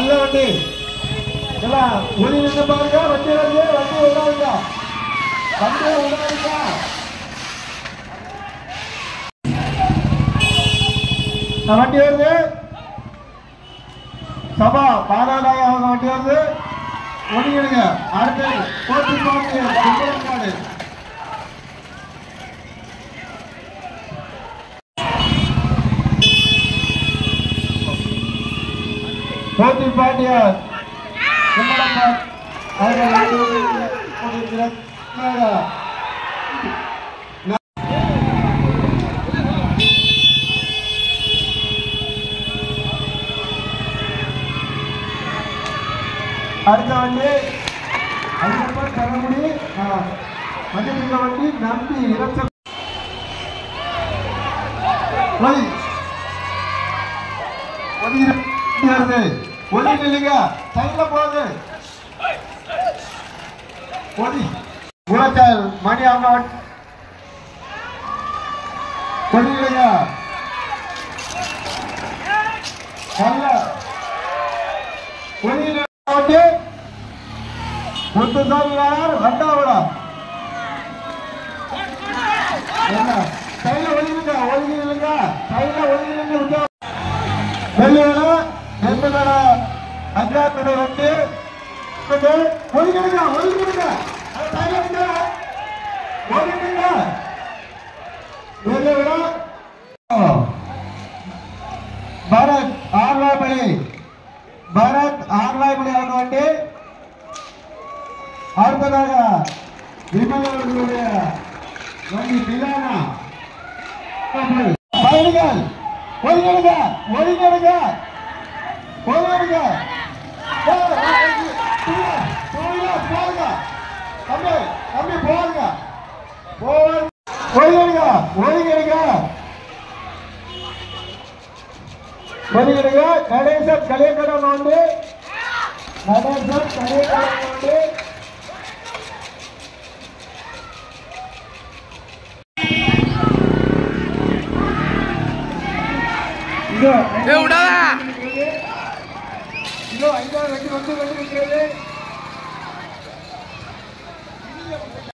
நல்ல வண்டி எல்லாம் ஒளி நின்று பாருங்க வண்டி வருது வண்டி விடாதுங்க வண்டி விடாதுங்க இந்த வண்டி வருது சபா பாதாளாய அவங்க வண்டி வருது ஒடிங்க அடுத்து போட்டி போட்டி சுந்தரங்காடு போட்டி பாட்டியார் கும்பலம்பார் அவர்கள் வந்து கொண்டிருக்கிறார். அடுத்த வண்டி அதுக்கப்புறம் தரமுடி மஞ்சள் வண்டி நம்பி இறச்ச ஒலி ஒலி வருது ஒலி நில்லுங்க சைட்ல போகுது ஒலி குளத்தால் மணி அவங்க வண்டி ஒலி நில்லுங்க நல்ல ஒலி வண்டி முத்துசாமி யார் வண்டாவிடா என்ன கையில ஒழுங்குங்க ஒழுங்குங்க கையில ஒழுங்குங்க விட்டா வெள்ளையில எந்தனோட அஞ்சாத்தோட வந்து ஒழுங்குங்க ஒழுங்குங்க ஒழுங்குங்க வெள்ளையில பரத் ஆர்வாய்படி பரத் ஆர்வாய்படி அவங்க வந்து அடுத்ததாக விமலவர்களுடைய வண்டி பிலானா பயணிகள் ஒதுங்கிடுங்க ஒதுங்கிடுங்க ஒதுங்கிடுங்க போடுங்க தம்பி தம்பி போடுங்க ஒதுங்கிடுங்க ஒதுங்கிடுங்க ஒதுங்கிடுங்க கணேசன் கலியக்கடன் வந்து நடேசன் கலியக்கடன் வந்து இதோ ஏய் விடாதா இதோ ஐந்தாவது வண்டி வந்து கொண்டிருக்கிறது